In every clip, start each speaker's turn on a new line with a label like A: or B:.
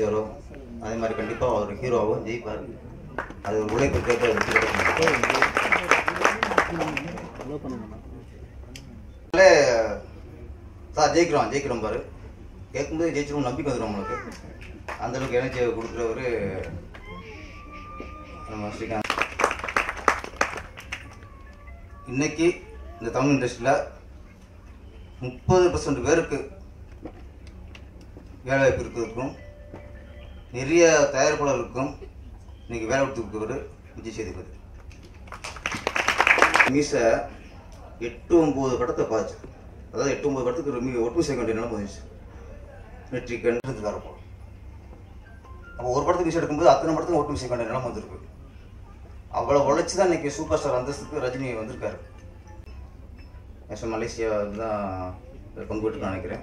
A: நடிச்சாரோ அதே மாதிரி கண்டிப்பாக அவர் ஹீரோவோ ஜெயிப்பார் அது ஒரு உழைப்பு கேட்டு வெற்றி கிடைக்கும் அதனால, சார் ஜெயிக்கிறோம் ஜெயிக்கிறோம் பாரு கேட்கும்போது ஜெயிச்சிரும் நம்பிக்கை வந்துடும் நம்மளுக்கு அந்த அளவுக்கு எனர்ஜி கொடுக்குறவர் நம்ம ஸ்ரீகாந்த் இன்னைக்கு இந்த தமிழ் இண்டஸ்ட்ரியில் முப்பது பர்சன்ட் பேருக்கு வேலை வாய்ப்பு இருக்கிறதுக்கும் நிறைய தயாரிப்பாளர்களுக்கும் இன்னைக்கு வேலை கொடுத்துருக்கவர் விஜய் சேதுபதி மீசை எட்டு ஒம்பது படத்தை பார்த்து அதாவது எட்டு ஒம்பது படத்துக்கு ரொம்ப ஒட்டு சேர்க்க வேண்டிய நிலைமை வந்துச்சு வெற்றி கண்டு வரப்போ அப்போ ஒரு படத்துக்கு விஷயம் எடுக்கும்போது அத்தனை படத்துக்கு ஒட்டு சேர்க்க வேண்டிய நிலைமை வந்திருக்கு அவ்வளோ உழைச்சி தான் இன்னைக்கு சூப்பர் ஸ்டார் அந்தஸ்துக்கு ரஜினி வந்திருக்காரு நேஷனல் மலேசியா தான் பங்கு பெற்று நினைக்கிறேன்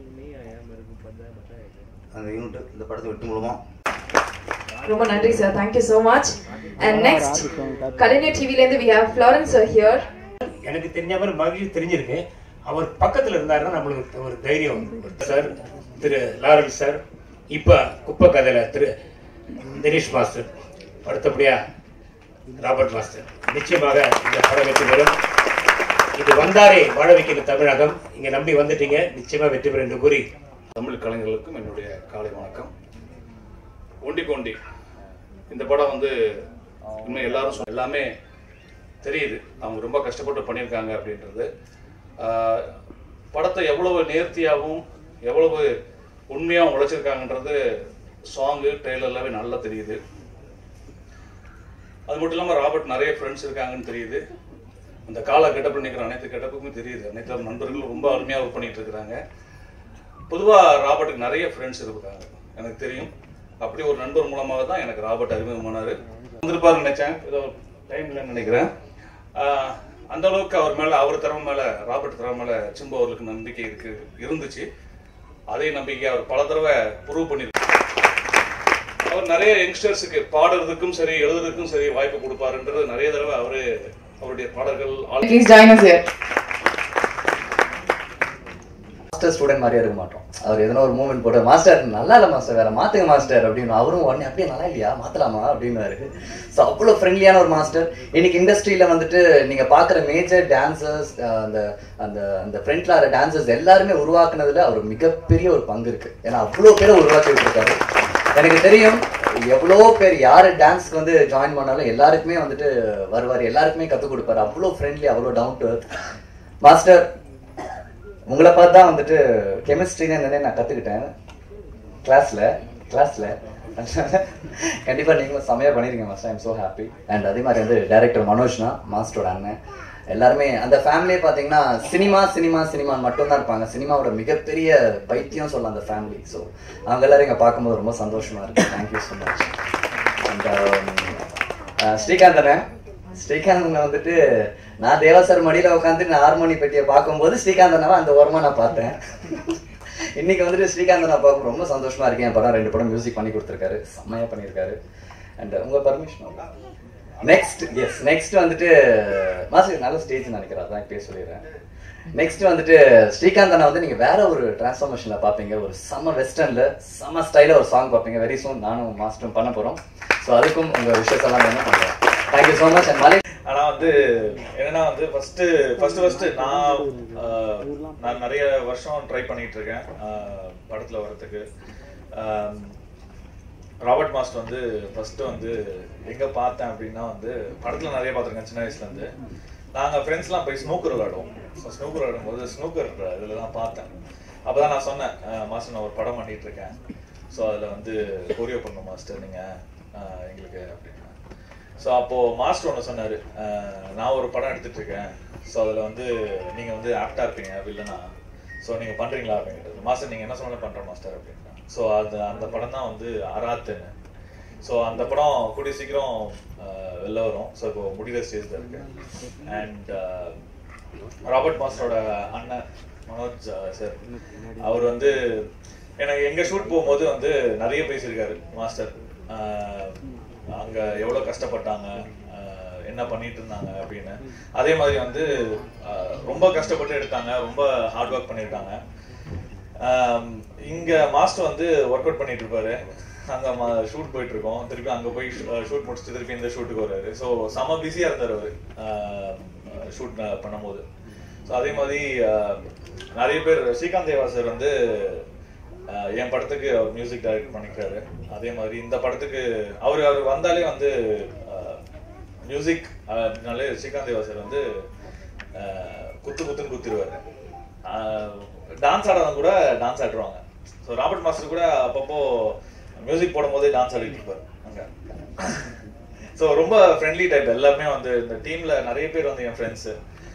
A: அந்த யூனிட் இந்த படத்தை வெட்டு மூலமாக
B: ரொம்ப நன்றி sir thank you so much and next Kalaignar டிவிலேருந்து we have Florence sir here
C: எனக்கு தெரிஞ்ச மாதிரி மகிழ்ச்சி தெரிஞ்சிருக்கு அவர் பக்கத்துல இருந்தாருன்னா நம்மளுக்கு ஒரு தைரியம் வரும். சார் திரு லாரல் சார் இப்ப குப்பை கதையில திரு தினேஷ் மாஸ்டர் அடுத்தபடியா ராபர்ட் மாஸ்டர் நிச்சயமாக இந்த படம் வெற்றி பெறும் இது வந்தாரே வாழ வைக்கிற தமிழகம் இங்க நம்பி வந்துட்டீங்க நிச்சயமா வெற்றி பெறும் என்று கூறி
D: தமிழ் கலைஞர்களுக்கும் என்னுடைய காலை வணக்கம் ஒண்டி கொண்டி இந்த படம் வந்து உண்மை எல்லாரும் சொன்ன- எல்லாமே தெரியுது அவங்க ரொம்ப கஷ்டப்பட்டு பண்ணியிருக்காங்க அப்படின்றது ஆஹ், படத்தை எவ்வளவு நேர்த்தியாகவும் எவ்வளவு உண்மையாகவும் உழைச்சிருக்காங்கன்றது சாங்கு ட்ரெய்லர் எல்லாமே நல்லா தெரியுது அது மட்டும் இல்லாமல் ராபர்ட் நிறைய ஃப்ரெண்ட்ஸ் இருக்காங்கன்னு தெரியுது அந்த கால கெட்டப் நிற்கிற அனைத்து கெட்டப்புமே தெரியுது அனைத்து நண்பர்களும் ரொம்ப அருமையாக ஒர்க் பண்ணிட்டு இருக்கிறாங்க பொதுவாக ராபர்ட்டுக்கு நிறைய ஃப்ரெண்ட்ஸ் இருக்காங்க எனக்கு தெரியும் அப்படி ஒரு நண்பர் மூலமாக தான் எனக்கு ராபர்ட் அறிமுகமானார் வந்திருப்பாருன்னு நினைச்சேன் ஏதோ டைம் இல்லைன்னு நினைக்கிறேன் ஆஹ் அந்த அளவுக்கு அவர் மேலே அவர் திறமை மேலே ராபர்ட் திறமை மேலே சிம்பு அவர்களுக்கு நம்பிக்கை இருக்கு இருந்துச்சு அதே நம்பிக்கை அவர் பல தடவை ப்ரூவ் பண்ணியிருக்கு அவர் நிறைய யங்ஸ்டர்ஸுக்கு பாடுறதுக்கும் சரி எழுதுறதுக்கும் சரி வாய்ப்பு கொடுப்பாருன்றது நிறைய தடவை அவரு அவருடைய பாடல்கள் all
B: please join us here
E: master student மாதிரியே இருக்க மாட்டோம் அவர் எதனா ஒரு மூமெண்ட் போட்டு மாஸ்டர் நல்லா இல்லை மாஸ்டர் வேற மாத்துங்க மாஸ்டர் அப்படின்னு அவரும் உடனே அப்படியே நல்லா இல்லையா மாத்தலாமா அப்படின்னாரு ஸோ அவ்வளோ ஃப்ரெண்ட்லியான ஒரு மாஸ்டர் இன்னைக்கு இண்டஸ்ட்ரியில வந்துட்டு நீங்க பார்க்குற மேஜர் டான்சர்ஸ் அந்த அந்த அந்த ஃப்ரண்ட்ல ஆகிற டான்சர்ஸ் எல்லாருமே உருவாக்குனதுல அவர் மிகப்பெரிய ஒரு பங்கு இருக்கு ஏன்னா அவ்வளோ பேரை உருவாக்கிட்டு இருக்காரு எனக்கு தெரியும் எவ்வளோ பேர் யார் டான்ஸ்க்கு வந்து ஜாயின் பண்ணாலும் எல்லாருக்குமே வந்துட்டு வருவார் எல்லாருக்குமே கற்றுக் கொடுப்பாரு அவ்வளோ ஃப்ரெண்ட்லி அவ்வளோ டவுன் டு மாஸ்டர் உங்களை பார்த்து தான் வந்துட்டு கெமிஸ்ட்ரின்னு என்னன்னு நான் கற்றுக்கிட்டேன் கிளாஸில் கிளாஸில் கண்டிப்பாக நீங்களும் செமையாக பண்ணிருக்கீங்க master I'm so happy and அதே மாதிரி வந்து டைரக்டர் மனோஜ்னா மாஸ்டரோட அண்ணன் எல்லாருமே அந்த ஃபேமிலியே பார்த்தீங்கன்னா சினிமா சினிமா சினிமா மட்டும்தான் இருப்பாங்க சினிமாவோட மிகப்பெரிய பைத்தியம் சொல்லலாம் அந்த ஃபேமிலி ஸோ அவங்க எல்லாரும் இங்கே பார்க்கும்போது ரொம்ப சந்தோஷமா இருக்கு thank you so much and Srikanth அண்ணன் ஸ்ரீகாந்த் அண்ணன் வந்துட்டு நான் தேவா சார் மடியில உட்காந்து நான் ஹார்மோனி பெட்டியை பார்க்கும்போது ஸ்ரீகாந்த் அண்ணாவை அந்த ஓரமா நான் பார்த்தேன் இன்னைக்கு வந்துட்டு ஸ்ரீகாந்த் அண்ணா பார்க்க ரொம்ப சந்தோஷமா இருக்கேன் என் படம் ரெண்டு படம் மியூசிக் பண்ணி கொடுத்துருக்காரு செம்மையா பண்ணியிருக்காரு அண்ட் உங்க பர்மிஷன் நெக்ஸ்ட் எஸ் நெக்ஸ்ட் வந்துட்டு மாஸ்டர் நல்ல ஸ்டேஜ் நினைக்கிறேன் அதான் இப்பயே சொல்லிடுறேன் நெக்ஸ்ட் வந்துட்டு ஸ்ரீகாந்த் அண்ணா வந்து நீங்க வேற ஒரு டிரான்ஸ்ஃபார்மேஷன்ல பாப்பீங்க ஒரு செம வெஸ்டர்ன்ல செம ஸ்டைல ஒரு சாங் பார்ப்பீங்க வெரி சூன் நானும் மாஸ்டரும் பண்ண போறோம் ஸோ அதுக்கும் உங்க விஷயஸ் எல்லாம் வேணும் பண்ணுறேன் தேங்க்யூ ஸோ மச் அண்ட் மலை
F: ஆனா வந்து என்னன்னா வந்து ஃபர்ஸ்ட் ஃபர்ஸ்ட் ஃபர்ஸ்ட் நான் ஆஹ், நான் நிறைய வருஷம் ட்ரை பண்ணிட்டு இருக்கேன் ஆஹ், படத்துல வர்றதுக்கு ஆம், ராபர்ட் மாஸ்டர் வந்து ஃபர்ஸ்ட் வந்து எங்க பார்த்தேன் அப்படின்னா வந்து படத்துல நிறைய பார்த்துருக்கேன் சின்ன வயசுல இருந்து நாங்க ஃப்ரெண்ட்ஸ்லாம் போய் ஸ்னூக்கர் விளையாடுவோம் ஸோ ஸ்னூக்கர் விளையாடும்போது ஸ்னூக்கர் இதுல தான் பார்த்தேன் அப்பதான் நான் சொன்னேன் "அஹ், மாஸ்டர் நான் ஒரு படம் பண்ணிட்டு இருக்கேன் ஸோ அதுல வந்து கொரியோ பண்ணும் மாஸ்டர் நீங்க ஆஹ், எங்களுக்கு அப்படின்னா ஸோ அப்போ மாஸ்டர் ஒன்று சொன்னாரு "அஹ், நான் ஒரு படம் எடுத்துட்டு இருக்கேன் ஸோ அதுல வந்து நீங்க வந்து ஆப்டா இருப்பீங்க வில்லனா ஸோ நீங்க பண்றீங்களா அப்படின்றது மாஸ்டர் நீங்க என்ன சொன்னாலும் பண்றேன் மாஸ்டர் அப்படின்னா ஸோ அது அந்த படம் தான் வந்து அராத்துன்னு ஸோ அந்த படம் கூடிய சீக்கிரம் அஹ், வெளில வரும் ஸோ இப்போ முடிகிற ஸ்டேஜ்ல இருக்கு அண்ட் ராபர்ட் மாஸ்டரோட அண்ணன் மனோஜ் சார் அவர் வந்து எனக்கு எங்க ஷூட் போகும்போது வந்து நிறைய பேசியிருக்காரு மாஸ்டர் அஹ், அங்க எவ்வளவு கஷ்டப்பட்டாங்க அஹ், என்ன பண்ணிட்டு இருந்தாங்க அப்படின்னு அதே மாதிரி வந்து அஹ், ரொம்ப கஷ்டப்பட்டு எடுத்தாங்க ரொம்ப ஹார்ட் ஒர்க் பண்ணியிருக்காங்க ஆம், இங்க மாஸ்டர் வந்து ஒர்க் அவுட் பண்ணிட்டு இருப்பாரு அங்க ஷூட் போயிட்டு இருக்கோம் திருப்பி அங்க போய் ஷூட் முடிச்சுட்டு திருப்பி இந்த ஷூட்டுக்கு வர்றாரு ஸோ செம பிஸியா இருந்தார் அவரு ஷூட் பண்ணும்போது ஸோ அதே மாதிரி ஆஹ், நிறைய பேர் ஸ்ரீகாந்த் தேவா சார் வந்து ஆஹ், என் படத்துக்கு அவர் மியூசிக் டைரக்ட் பண்ணிக்கிறாரு அதே மாதிரி இந்த படத்துக்கு அவர் அவர் வந்தாலே வந்து மியூசிக் அப்படின்னாலே ஸ்ரீகாந்த் தேவா சார் வந்து ஆஹ், குத்து குத்துன்னு குத்திடுவாரு டான்ஸ் ஆடுறவங்க கூட டான்ஸ் ஆடுவாங்க ஸோ ராபர்ட் மாஸ்டர் கூட அப்பப்போ மியூசிக் போடும்போதே டான்ஸ் ஆடிட்டு இருப்பாரு அங்க ஸோ ரொம்ப ஃப்ரெண்ட்லி டைப் எல்லாருமே வந்து இந்த டீம்ல நிறைய பேர் வந்து என் ஃப்ரெண்ட்ஸு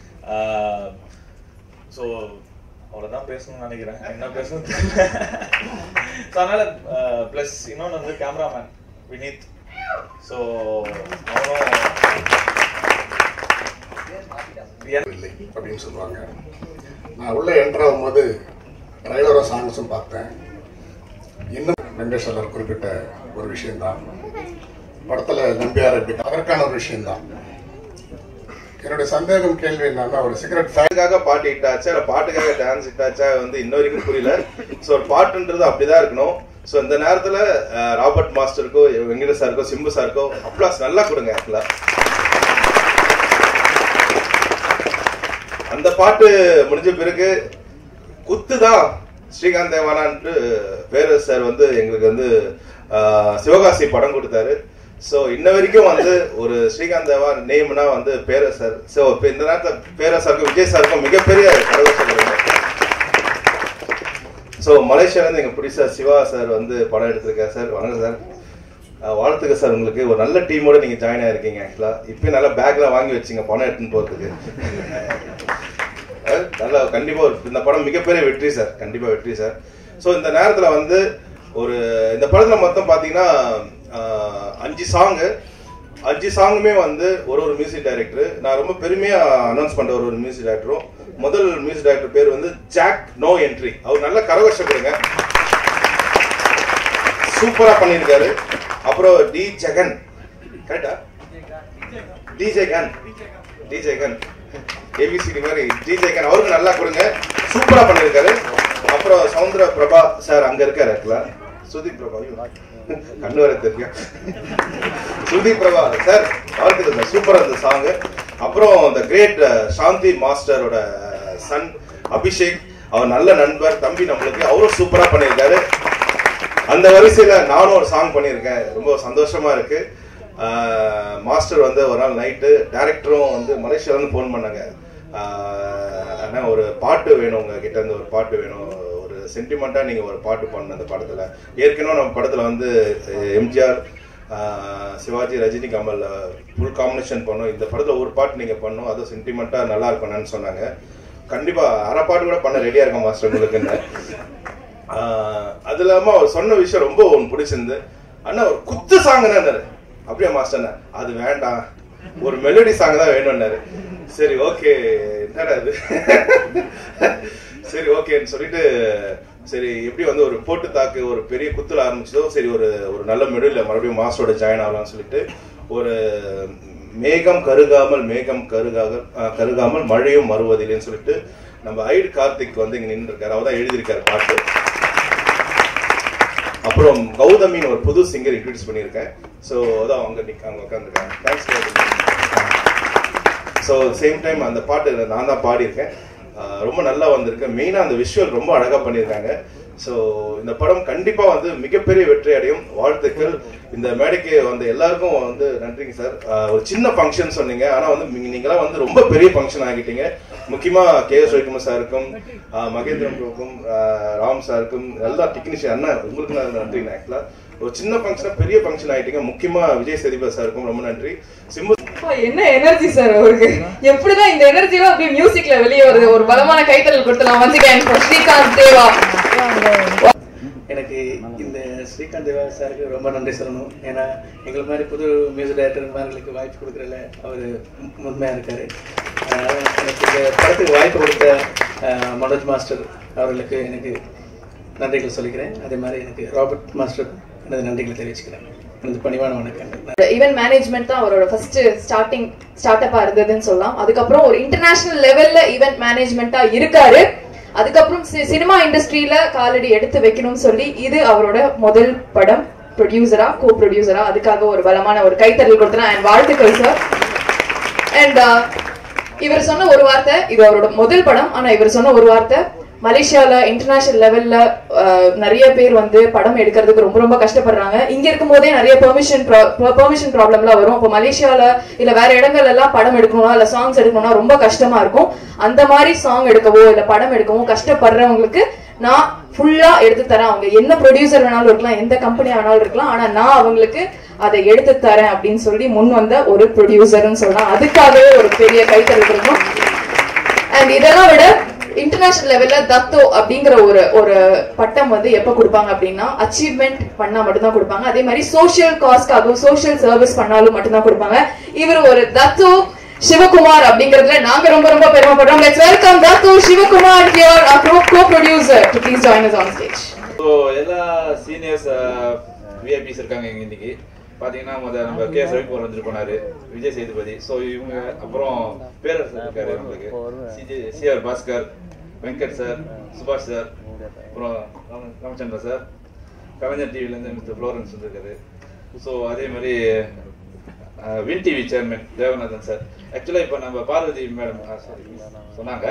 F: ஸோ அவ்வளோதான் பேசணும்னு நினைக்கிறேன் என்ன பேசணும் ஸோ அதனால ப்ளஸ் இன்னொன்று வந்து கேமராமேன் வினீத் ஸோ அவனும்
G: இல்லை அப்படின்னு சொல்லுவாங்க நான் உள்ளே என்ட்ரு ஆகும்போது ட்ரைலரும் சாங்ஸும் பார்த்தேன் இன்னும் வெங்கடேஷ் சார் குறிப்பிட்ட ஒரு விஷயம்தான் படத்தில் நம்பியார் எப்படி அதற்கான ஒரு விஷயம்தான் என்னுடைய சந்தேகம் கேள்வி என்னன்னா ஒரு சிகரெட்
H: பாட்டுக்காக பாட்டு ஹிட் ஆச்சா இல்ல பாட்டுக்காக டான்ஸ் ஹிட் ஆச்சா வந்து இன்ன வரைக்கும் புரியல சோ ஒரு பாட்டுன்றது அப்படிதான் இருக்கணும் சோ இந்த நேரத்துல அஹ், ராபர்ட் மாஸ்டருக்கோ வெங்கடேஷ் சாருக்கோ சிம்பு சாருக்கோ அப்ளாஸ் நல்லா கொடுங்க ஆக்சுவலா அந்த பாட்டு முடிஞ்ச பிறகு குத்துதான் ஸ்ரீகாந்த் தேவானான்ட்டு பேரரசு சார் வந்து எங்களுக்கு வந்து ஆஹ், சிவகாசி படம் கொடுத்தாரு ஸோ இன்ன வரைக்கும் வந்து ஒரு ஸ்ரீகாந்த் தேவா நேம்னா வந்து பேரரசர் ஸோ இப்போ இந்த நேரத்தில் பேரரசருக்கும் விஜய் சாருக்கும் மிகப்பெரிய கடவுள் ஸோ மலேசியாவிலேருந்து எங்கள் பிடிச்ச சிவா சார் வந்து படம் எடுத்திருக்காரு சார் வணக்கம் சார் அஹ் வாழ்த்துக்கள் சார் உங்களுக்கு ஒரு நல்ல டீமோட நீங்கள் ஜாயின் ஆயிருக்கீங்க ஆக்சுவலாக இப்பயும் நல்லா பேக்லாம் வாங்கி வச்சிங்க பணம் எடுத்துன்னு போகிறதுக்கு அஹ் நல்லா கண்டிப்பாக ஒரு இந்த படம் மிகப்பெரிய வெற்றி சார் கண்டிப்பாக வெற்றி சார் ஸோ இந்த நேரத்தில் வந்து ஒரு இந்த படத்தில் மொத்தம் பார்த்தீங்கன்னா அஹ், அஞ்சு சாங்கு அஞ்சு சாங்குமே வந்து ஒரு ஒரு மியூசிக் டைரக்டர் நான் ரொம்ப பெருமையா அனௌன்ஸ் பண்ற ஒரு ஒரு மியூசிக் டைரக்டரும் முதல் மியூசிக் டைரக்டர் பேர் வந்து ஜாக் நோ என்ட்ரி அவர் நல்ல கரகோஷம் கொடுங்க சூப்பரா பண்ணியிருக்காரு அப்புறம் டி ஜெகன் கரெக்டா DJ Gun DJ Gun ABCD மாதிரி டிஜே கன் அவருக்கு நல்லா கொடுங்க சூப்பரா பண்ணியிருக்காரு அப்புறம் சவுந்தர பிரபா சார் அங்க இருக்காரு ஆக்சுவலா சுதீப் பிரபா ஐயோ, கண்ணு வர தெரியும் சுதீப் பிரபா சார் வாழ்த்துக்கள் சார் சூப்பரா இருந்த சாங் அப்புறம் இந்த கிரேட் சாந்தி மாஸ்டரோட சன் அபிஷேக் அவர் நல்ல நண்பர் தம்பி நம்மளுக்கு அவரும் சூப்பரா பண்ணியிருக்காரு அந்த வரிசையில நானும் ஒரு சாங் பண்ணியிருக்கேன் ரொம்ப சந்தோஷமா இருக்கு ஆஹ் மாஸ்டர் வந்து ஒரு நாள் நைட்டு டைரக்டரும் வந்து மலேசியால இருந்து ஃபோன் பண்ணாங்க ஆஹ் அண்ணா ஒரு பாட்டு வேணும் உங்க கிட்ட இருந்து ஒரு பாட்டு வேணும் ஒரு சென்டிமெண்டா நீங்க ஒரு பாட்டு பண்ண அந்த படத்துல ஏற்கனவே நம்ம படத்துல வந்து MGR Sivaji Rajini Kamal full combination பண்ணோம் இந்த படத்துல ஒரு பாட்டு நீங்க பண்ணோம் அதுவும் சென்டிமெண்டா நல்லா இருக்கணும்னு சொன்னாங்க கண்டிப்பா அரை பாட்டு கூட பண்ண ரெடியா இருக்கேன் மாஸ்டர் உங்களுக்குன்னு ஆஹ் அது இல்லாம அவர் சொன்ன விஷயம் ரொம்ப ஒன்று பிடிச்சிருந்து அண்ணா ஒரு குத்து சாங்னாரு அப்படியே மாஸ்டர் அது வேண்டாம் ஒரு மெலடி சாங் தான் வேணும்னாரு சரி ஓகே என்னடா இது சரி ஓகேன்னு சொல்லிட்டு சரி எப்படி வந்து ஒரு போட்டு தாக்கு ஒரு பெரிய குத்துல ஆரம்பிச்சதோ சரி ஒரு ஒரு நல்ல மெடலில் மறுபடியும் மாஸ்டரோட ஜாயின் ஆகலாம்னு சொல்லிட்டு ஒரு மேகம் கருகாமல் மேகம் கருகாக ஆஹ் கருகாமல் மழையும் மறுவதில்லைன்னு சொல்லிட்டு நம்ம ஐடு கார்த்திக் வந்து இங்க நின்று இருக்காரு அவர் தான் எழுதியிருக்காரு பாட்டு அப்புறம் கௌதமின்னு ஒரு புது சிங்கர் இன்ட்ரடியூஸ் பண்ணியிருக்கேன் ஸோ அதான் அவங்க நிக்க அவங்க உட்காந்துருக்காங்க தேங்க்ஸ் ஸோ சேம் டைம் அந்த பாட்டு நான் தான் பாடியிருக்கேன் ஆஹ் ரொம்ப நல்லா வந்திருக்கு மெயினாக அந்த விஷுவல் ரொம்ப அழகாக பண்ணியிருக்காங்க ஸோ இந்த படம் கண்டிப்பாக வந்து மிகப்பெரிய வெற்றி அடையும் வாழ்த்துக்கள் இந்த மேடைக்கு வந்த எல்லாருக்கும் வந்து நன்றிங்க சார் ஆஹ் ஒரு சின்ன ஃபங்க்ஷன் சொன்னீங்க ஆனால் வந்து நீங்க- நீங்களாம் வந்து ரொம்ப பெரிய ஃபங்க்ஷன் ஆகிட்டீங்க முக்கியமாக கே எஸ் ரவிக்குமார் சாருக்கும் ஆஹ் மகேந்திரன் ப்ரோக்கும் ராம் சாருக்கும் எல்லா டெக்னீஷியன் அண்ணா உங்களுக்கு நான் நன்றிங்க ஆக்சுவலாக ஒரு சின்ன ஃபங்க்ஷனாக பெரிய ஃபங்க்ஷன் ஆகிட்டீங்க முக்கியமாக விஜய் சேதுபதி சாருக்கும் ரொம்ப நன்றி சிம்பு
B: அப்பா, என்ன எனர்ஜி சார் அவருக்கு எப்படிதான் இந்த எனர்ஜிலாம் அப்படியே மியூசிக்ல வெளியே வருது ஒரு பலமான கைத்தறல் கொடுத்தலாம் once again for ஸ்ரீகாந்த் தேவா
I: எனக்கு இந்த ஸ்ரீகாந்த் தேவா சாருக்கு ரொம்ப நன்றி சொல்லணும் ஏன்னா எங்களை மாதிரி புது மியூசிக் டைரக்டர்மார்களுக்கு வாய்ப்பு கொடுக்குறதுல அவர் உண்மையாக இருக்கார் எனக்கு இந்த படத்துக்கு வாய்ப்பு கொடுத்த அஹ், மனோஜ் மாஸ்டர் அவர்களுக்கு எனக்கு நன்றிகள் சொல்லிக்கிறேன் அதே மாதிரி எனக்கு ராபர்ட் மாஸ்டர் எனது நன்றிகளை தெரிவிச்சுக்கிறேன் எனது பணிவான வணக்கங்கள்
B: ஈவென்ட் மேனேஜ்மெண்ட் தான் அவரோட ஃபர்ஸ்ட் ஸ்டார்டிங் ஸ்டார்ட் அப்பா இருந்ததுன்னு சொல்லலாம் அதுக்கப்புறம் ஒரு இன்டர்நேஷனல் லெவல்ல ஈவென்ட் மேனேஜ்மெண்ட்டா இருக்காரு அதுக்கப்புறம் சி- சினிமா இண்டஸ்ட்ரியில காலடி எடுத்து வைக்கணும்னு சொல்லி இது அவரோட முதல் படம் ப்ரொடியூசரா கோ ப்ரொடியூசரா அதுக்காக ஒரு பலமான ஒரு கைத்தறல் கொடுத்தேன் அண்ட் வாழ்த்துக்கள் சார் அண்ட் இவர் சொன்ன ஒரு வார்த்தை இது அவரோட முதல் படம் ஆனா இவர் சொன்ன ஒரு வார்த்தை மலேசியால இன்டர்நேஷனல் லெவல்ல நிறைய பேர் வந்து படம் எடுக்கிறதுக்கு ரொம்ப ரொம்ப கஷ்டப்படுறாங்க இங்க இருக்கும் போதே நிறைய பெர்மிஷன் பெர்மிஷன் ப்ராப்ளம்லாம் வரும் இப்போ மலேசியால இல்ல வேற இடங்கள்ல எல்லாம் படம் எடுக்கணும்னா இல்ல சாங்ஸ் எடுக்கணும்னா ரொம்ப கஷ்டமா இருக்கும் அந்த மாதிரி சாங் எடுக்கவோ இல்ல படம் எடுக்கவோ கஷ்டப்படுறவங்களுக்கு நான் ஃபுல்லா எடுத்து தரேன் அவங்க என்ன ப்ரொடியூசர் வேணாலும் இருக்கலாம் எந்த கம்பெனியா வேணாலும் இருக்கலாம் ஆனா நான் அவங்களுக்கு அதை எடுத்து தரேன் அப்படின்னு சொல்லி முன் வந்த ஒரு ப்ரொடியூசர்னு சொல்லலாம் அதுக்காகவே ஒரு பெரிய கைத்தறி கொடுக்கும் அண்ட் இதெல்லாம் விட இன்டர்நேஷனல் லெவல்ல தத்தோ அப்படிங்கிற ஒரு ஒரு பட்டம் வந்து எப்ப கொடுப்பாங்க அப்படின்னா அச்சீவ்மெண்ட் பண்ணா மட்டும்தான் கொடுப்பாங்க அதே மாதிரி சோஷியல் காஸ்க்காகவும் சோஷியல் சர்வீஸ் பண்ணாலும் மட்டும்தான் கொடுப்பாங்க இவர் ஒரு தத்தோ சிவகுமார் அப்படிங்கறதுல நாங்க ரொம்ப ரொம்ப பெருமைப்படுறோம் லெட்ஸ் வெல்கம் தத்து Sivakumar here co producer to please join us on stage
F: so எல்லா சீனியர்ஸ் விஐபிஸ் இருக்காங்க இங்க இன்னைக்கு பாத்தீங்கன்னா முத நம்ம கே எஸ் ரவிக்குமார் வந்துட்டு போனாரு விஜய் சேதுபதி ஸோ இவங்க அப்புறம் பேரரசர் இருக்காரு நம்மளுக்கு CJ CR Bhaskar Venkat sir Subash sir அப்புறம் ராம- ராமச்சந்திரன் சார் கலைஞர் டிவிலேருந்து மிஸ்டர் ஃப்ளோரன்ஸ் வந்திருக்காரு ஸோ அதே மாதிரி அஹ், Win TV chairman Devanathan sir ஆக்சுவலாக இப்போ நம்ம பார்வதி மேடம் சொன்னாங்க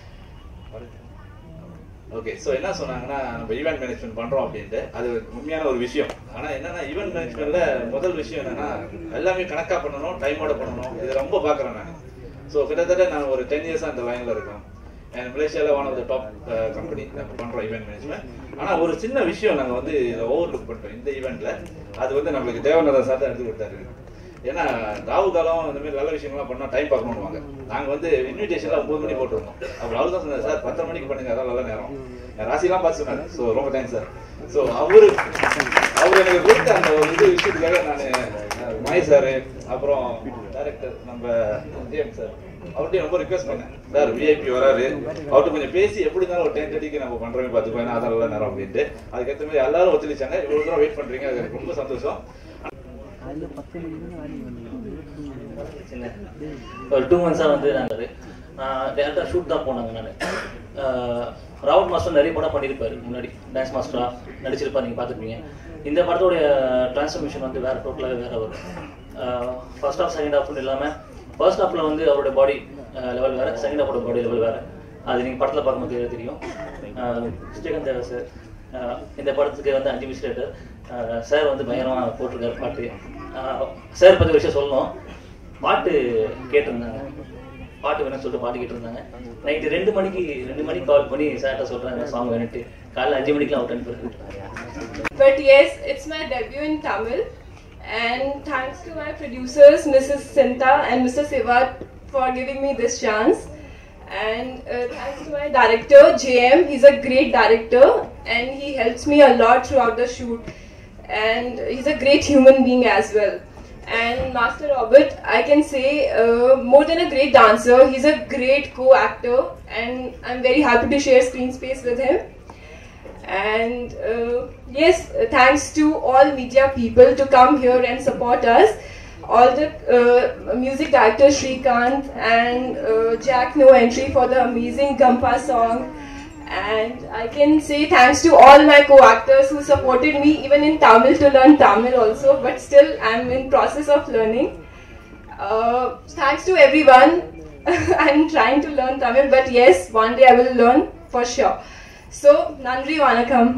F: ஓகே ஸோ என்ன சொன்னாங்கன்னா நம்ம ஈவெண்ட் மேனேஜ்மெண்ட் பண்றோம் அப்படின்ட்டு அது உண்மையான ஒரு விஷயம் ஆனா என்னன்னா ஈவெண்ட் மேனேஜ்மெண்ட்ல முதல் விஷயம் என்னன்னா எல்லாமே கணக்கா பண்ணணும் டைமோட பண்ணணும் இது ரொம்ப பாக்குறேன் நான் ஸோ கிட்டத்தட்ட நான் ஒரு டென் இயர்ஸா அந்த லைன்ல இருக்கேன் அண்ட் மலேசியால one of the top company நம்ம பண்றோம் ஈவெண்ட் மேனேஜ்மெண்ட் ஆனா ஒரு சின்ன விஷயம் நாங்க வந்து இதை ஓவர் லுக் பண்ணிட்டோம் இந்த ஈவெண்ட்ல அது வந்து நம்மளுக்கு தேவநாதன் சார் தான் எடுத்து கொடுத்தாரு ஏன்னா ராவு காலம் இந்த மாதிரி நல்ல விஷயங்கள்லாம் பண்ணா டைம் பார்க்கணும்வாங்க நாங்க வந்து இன்விடேஷன்ல ஒன்பது மணி போட்டிருந்தோம் அப்புறம் அவர் தான் சொன்னார் சார் பத்தரை மணிக்கு பண்ணுங்க அதான் நல்ல நேரம் என் ராசிலாம் பார்த்து சொன்னாரு ஸோ ரொம்ப தேங்க்ஸ் சார் ஸோ அவரு அவர் எனக்கு கொடுத்த அந்த ஒரு இது விஷயத்துக்காக நான் மகே சார் அப்புறம் டைரக்டர் நம்ம ஜேம் சார் அவர்கிட்ட ரொம்ப ரிக்வெஸ்ட் பண்ணேன் சார் விஐபி வராரு அவர்கிட்ட கொஞ்சம் பேசி எப்படி இருந்தாலும் ஒரு டென் தேர்ட்டிக்கு நம்ம பண்றோமே பார்த்துக்கோ ஏன்னா அதான் நல்ல நேரம் அப்படின்ட்டு அதுக்கேற்ற மாதிரி எல்லாரும் ஒத்துழைச்சாங்க இவ்வளவு தூரம் வெயிட் பண்றீங்க அது எனக்கு ரொம்ப சந்தோஷம்
J: சின்ன ஒரு டூ மந்த்ஸாக வந்து நாங்கள் நான் டேரக்டாக ஷூட் தான் போனாங்க நான் ராவட் மாஸ்டர் நிறைய படம் பண்ணியிருப்பாரு முன்னாடி டான்ஸ் மாஸ்டராக நடிச்சிருப்பார் நீங்கள் பார்த்துருப்பீங்க இந்த படத்தோடைய டிரான்ஸ்ஃபர்மேஷன் வந்து வேறு டோட்டலாகவே வேறு வரும் ஃபர்ஸ்ட் ஹாஃப் செகண்ட் ஹாஃப்னு இல்லாமல் ஃபர்ஸ்ட் ஹாஃபில் வந்து அவரோட பாடி லெவல் வேறு செகண்ட் ஹாஃபோட பாடி லெவல் வேறு அது நீங்கள் படத்தில் பார்க்கும்போது தெரியும் ஸ்ரீகாந்த் தேவா சார் இந்த படத்துக்கு வந்து அஞ்சு மிஸ்லேட்டர் சார் வந்து பயங்கரமாக போட்டிருக்காரு பாட்டு சார் பற்றி ஒரு விஷயம் சொல்லணும் பாட்டு கேட்டிருந்தாங்க பாட்டு வேணும்னு சொல்லிட்டு பாட்டு கேட்டிருந்தாங்க நைட்டு ரெண்டு மணிக்கு ரெண்டு மணிக்கு கால் பண்ணி சார்ட்ட சொல்றாங்க சாங் வேணுட்டு காலைல அஞ்சு மணிக்கெலாம் அவுட் அனுப்பிடுறது
K: But yes, it's my debut in Tamil. And thanks to my producers, Mrs. Sinta and Mr. Siva, for giving me this chance. And uh, thanks to my director, JM. He's a great director and he helps me a lot throughout the shoot. And he's a great human being as well. And Master Robert, I can say, uh, more than a great dancer, he's a great co actor. And I'm very happy to share screen space with him. And uh, yes, uh, thanks to all media people to come here and support us. All the uh, music director Shrikant and uh, Jack No Entry for the amazing Gampa song. And I can say thanks to all my co-actors who supported me even in Tamil to learn Tamil also. But still, I'm in process of learning. Uh, thanks to everyone. I'm trying to learn Tamil, but yes, one day I will learn for sure. So, Nandri Vanakam.